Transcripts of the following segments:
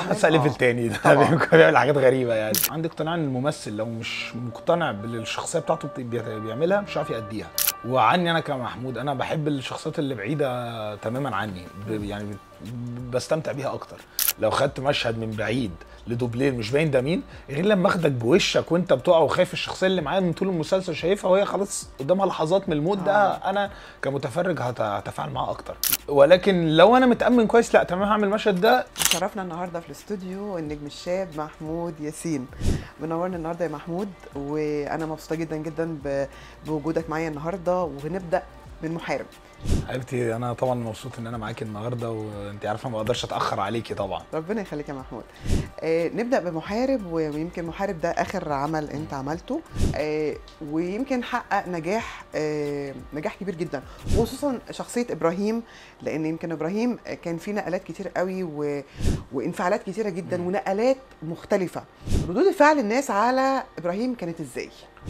احمد سقا ليفل تاني ده طبعاً. بيعمل بيعمل حاجات غريبه يعني عندي اقتناع ان الممثل لو مش مقتنع بالشخصيه بتاعته بت- بي- بيعملها مش عارف يأديها وعني انا كمحمود انا بحب الشخصيات اللي بعيده تماما عني ب- يعني بت- بستمتع بيها اكتر لو خدت مشهد من بعيد لدوبلير مش باين ده مين غير لما اخدك بوشك وانت بتقع وخايف الشخصيه اللي معايا من طول المسلسل شايفها وهي خلاص قدامها لحظات من الموت ده انا كمتفرج هت- هتفاعل معاه اكتر ولكن لو انا متامن كويس لا تمام هعمل المشهد ده شرفنا النهارده في الاستوديو النجم الشاب محمود ياسين منورنا النهارده يا محمود وانا مبسوطه جدا جدا ب- بوجودك معايا النهارده وهنبدا من محارب حبيبتي انا طبعا مبسوط ان انا معاكي النهارده وانت عارفه ما اقدرش اتاخر عليكي طبعا ربنا يخليك يا محمود آه نبدا بمحارب ويمكن محارب ده اخر عمل انت عملته آه ويمكن حقق نجاح آه نجاح كبير جدا وخصوصا شخصيه ابراهيم لان يمكن ابراهيم كان فيه نقلات كتير قوي و... وانفعالات كتيره جدا ونقلات مختلفه ردود فعل الناس على ابراهيم كانت ازاي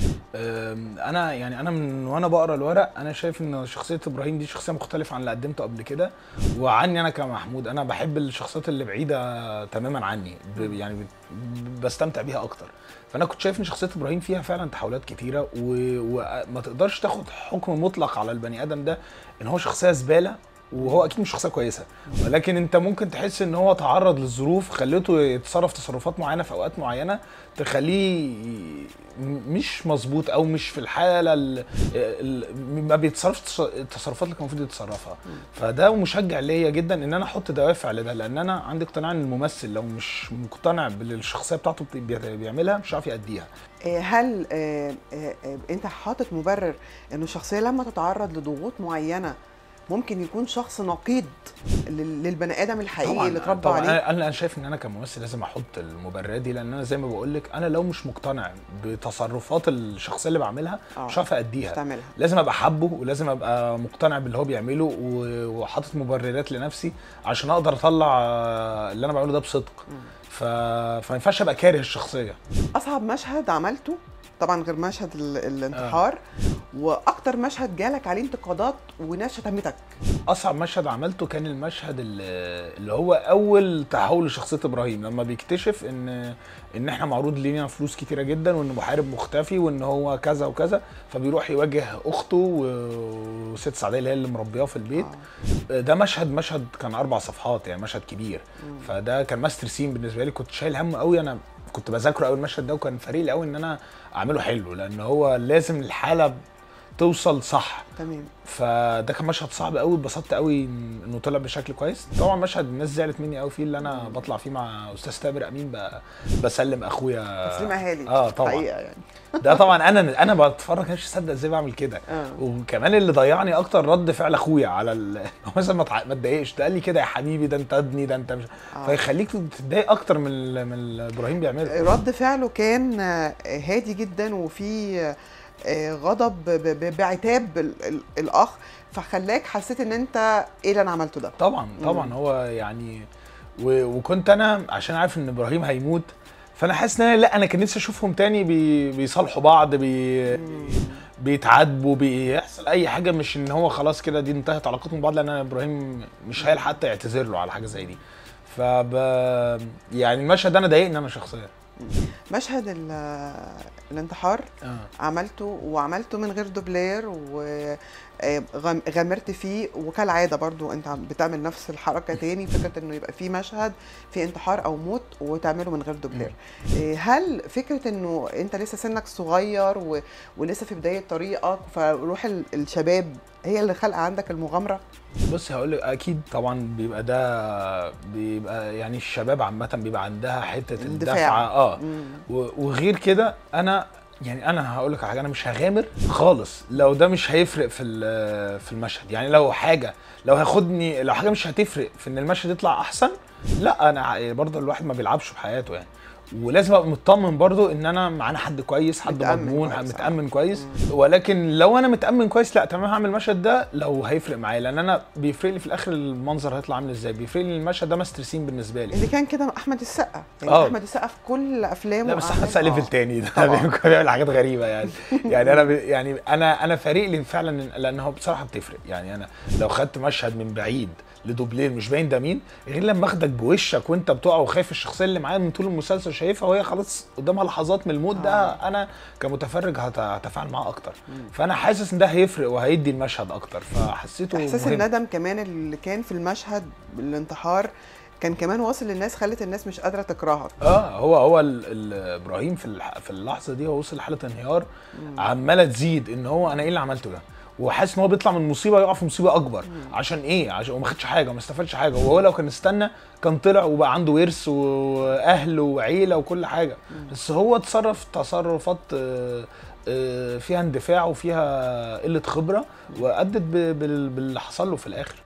أم، انا يعني انا من وانا بقرا الورق انا شايف ان شخصيه ابراهيم دي شخصيه مختلفه عن اللي قدمته قبل كده وعني انا كمحمود انا بحب الشخصيات اللي بعيده تماما عني ب- يعني بت- بستمتع بيها اكتر فانا كنت شايف ان شخصيه ابراهيم فيها فعلا تحولات كتيره و- وما تقدرش تاخد حكم مطلق على البني ادم ده ان هو شخصيه زباله وهو اكيد مش شخصيه كويسه ولكن انت ممكن تحس ان هو تعرض للظروف خلته يتصرف تصرفات معينه في اوقات معينه تخليه ي- م- مش مظبوط او مش في الحاله ال- ال- ما بيتصرفش تص- التصرفات اللي كان المفروض يتصرفها فده مشجع ليا جدا ان انا احط دوافع لده لان انا عندي اقتناع ان الممثل لو مش مقتنع بالشخصيه بتاعته بت- بي- بيعملها مش عارف يأديها آه، هل آه، آه، آه، انت حاطط مبرر انه الشخصيه لما تتعرض لضغوط معينه ممكن يكون شخص نقيض لل- للبني ادم الحقيقي اللي اتربى طبعا عليه انا انا شايف ان انا كممثل لازم احط المبررات دي لان انا زي ما بقول لك انا لو مش مقتنع بتصرفات الشخصيه اللي بعملها آه، مش عارف اديها مش تعملها لازم ابقى حابه ولازم ابقى مقتنع باللي هو بيعمله و- وحاطط مبررات لنفسي عشان اقدر اطلع آه، اللي انا بعمله ده بصدق ف... فما ينفعش ابقى كاره الشخصيه اصعب مشهد عملته طبعا غير مشهد ال- الانتحار واكتر مشهد جالك عليه انتقادات وناس شتمتك اصعب مشهد عملته كان المشهد اللي اللي هو اول تحول لشخصيه ابراهيم لما بيكتشف ان ان احنا معروض لينا فلوس كتيره جدا وان محارب مختفي وان هو كذا وكذا فبيروح يواجه اخته و- وست سعديه اللي هي اللي مربياه في البيت ده مشهد مشهد كان اربع صفحات يعني مشهد كبير فده كان ماستر سين بالنسبه لي كنت شايل هم قوي انا كنت بذاكره قوي المشهد ده وكان فارق لي قوي ان انا اعمله حلو لان هو لازم الحاله توصل صح تمام فده كان مشهد صعب قوي اتبسطت قوي إن- انه طلع بشكل كويس طبعا مشهد الناس زعلت مني قوي فيه اللي انا بطلع فيه مع استاذ تامر امين ب- بسلم اخويا تسليم اهالي اه طبعا حقيقه يعني ده طبعا انا انا بتفرج مش مصدق ازاي بعمل كده آه. وكمان اللي ضيعني اكتر رد فعل اخويا على ال... هو مثلا ما تع- ما اتضايقش ده قال لي كده يا حبيبي ده انت ابني ده انت مش آه. فيخليك تتضايق اكتر من ال- من اللي ابراهيم بيعمله رد فعله كان آه، هادي جدا وفي آه، غضب ب- ب- بعتاب ال- ال- الاخ فخلاك حسيت ان انت ايه اللي انا عملته ده طبعا طبعا هو يعني و... وكنت انا عشان عارف ان ابراهيم هيموت فانا حاسس ان انا لا انا كان نفسي اشوفهم تاني بي... بيصالحوا بعض بي... بيتعاتبوا بيحصل اي حاجه مش ان هو خلاص كده دي انتهت علاقتهم ببعض لان انا ابراهيم مش هيلحق حتى يعتذر له على حاجه زي دي فب يعني المشهد ده انا ضايقني انا شخصيا مشهد ال- الانتحار اه عملته وعملته من غير دوبلير وغامرت فيه وكالعاده برضو انت عم بتعمل نفس الحركه تاني فكره انه يبقى في مشهد في انتحار او موت وتعمله من غير دوبلير إيه، هل فكره انه انت لسه سنك صغير و... ولسه في بدايه طريقك فروح ال- الشباب هي اللي خلق عندك المغامره بص هقول لك اكيد طبعا بيبقى ده بيبقى يعني الشباب عامه بيبقى عندها حته الدفاع. الدفعه اه مم. و- وغير كده انا يعني انا هقول لك على حاجه انا مش هغامر خالص لو ده مش هيفرق في ال- في المشهد يعني لو حاجه لو هاخدني لو حاجه مش هتفرق في ان المشهد يطلع احسن لا انا ع- برضه الواحد ما بيلعبش بحياته يعني ولازم ابقى مطمن برضو ان انا معانا حد كويس حد متأمن مضمون كويس، آه. متامن كويس ولكن لو انا متامن كويس لا تمام هعمل المشهد ده لو هيفرق معايا لان انا بيفرق لي في الاخر المنظر هيطلع عامل ازاي بيفرق لي المشهد ده ماستر سين بالنسبه لي اللي كان كده احمد السقا يعني آه. احمد السقا في كل افلامه لا بس احمد وأعماله- السقا ليفل آه. تاني ده طبعاً. بيعمل- بيعمل حاجات غريبه يعني يعني انا ب- يعني انا انا فارق لي فعلا لان هو بصراحه بتفرق يعني انا لو خدت مشهد من بعيد لدوبلير مش باين ده مين غير لما اخدك بوشك وانت بتقع وخايف الشخصيه اللي معايا من طول المسلسل شايفها وهي خلاص قدامها لحظات من الموت ده آه. انا كمتفرج هت- هتفاعل معاه اكتر فانا حاسس ان ده هيفرق وهيدي المشهد اكتر فحسيته احساس مهم. الندم كمان اللي كان في المشهد الانتحار كان كمان واصل للناس خلت الناس مش قادره تكرهك اه هو هو ال- ال- ابراهيم في الح- في اللحظه دي هو وصل لحاله انهيار عماله تزيد ان هو انا ايه اللي عملته ده وحاسس ان هو بيطلع من مصيبه يقع في مصيبه اكبر عشان ايه عشان وما خدش حاجه وما استفادش حاجه وهو لو كان استنى كان طلع وبقى عنده ورث واهل وعيله وكل حاجه بس هو اتصرف تصرفات آه، آه، فيها اندفاع وفيها قله خبره وادت ب- بال- باللي حصل له في الاخر